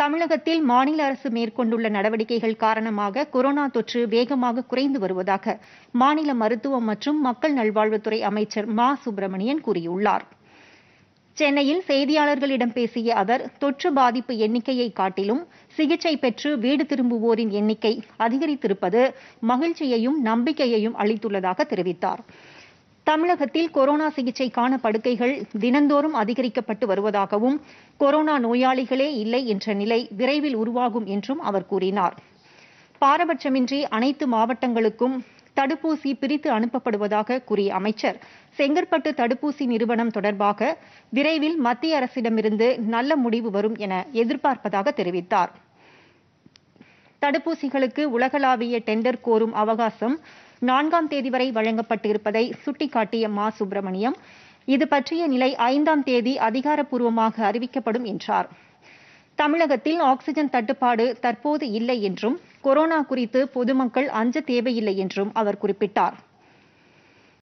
தமிழகத்தில் மாநில அரசு மேற்கொண்டுள்ள நடவடிக்கைகள் காரணமாக கொரோனா தொற்று வேகமாக குறைந்து வருவதாக மாநில மருத்துவம் மற்றும் மக்கள் நல்வாழ்வுத்துறை அமைச்சர் மா சுப்பிரமணியன் கூறியுள்ளார் சென்னையில் செய்தியாளர்களிடம் பேசிய அவர் தொற்று பாதிப்பு எண்ணிக்கையை காட்டிலும் சிகிச்சை பெற்று வீடு திரும்புவோரின் எண்ணிக்கை அதிகரித்திருப்பது மகிழ்ச்சியையும் நம்பிக்கையையும் அளித்துள்ளதாக தெரிவித்தார் தமிழகத்தில் கொரோனா சிகிச்சைக்கான படுக்கைகள் தினந்தோறும் அதிகரிக்கப்பட்டு வருவதாகவும் கொரோனா நோயாளிகளே இல்லை என்ற நிலை விரைவில் உருவாகும் என்றும் அவர் கூறினார் பாரபட்சமின்றி அனைத்து மாவட்டங்களுக்கும் தடுப்பூசி பிரித்து அனுப்பப்படுவதாக கூறிய அமைச்சர் செங்கற்பட்டு தடுப்பூசி நிறுவனம் தொடர்பாக விரைவில் மத்திய அரசிடமிருந்து நல்ல முடிவு வரும் என எதிர்பார்ப்பதாக தெரிவித்தார் தடுப்பூசிகளுக்கு உலகளாவிய டெண்டர் கோரும் அவகாசம் நான்காம் தேதி வரை வழங்கப்பட்டிருப்பதை சுட்டிக்காட்டிய மா சுப்பிரமணியம் இது பற்றிய நிலை ஐந்தாம் தேதி அதிகாரப்பூர்வமாக அறிவிக்கப்படும் என்றார் தமிழகத்தில் ஆக்ஸிஜன் தட்டுப்பாடு தற்போது இல்லை என்றும் கொரோனா குறித்து பொதுமக்கள் அஞ்ச தேவையில்லை என்றும் அவர் குறிப்பிட்டார்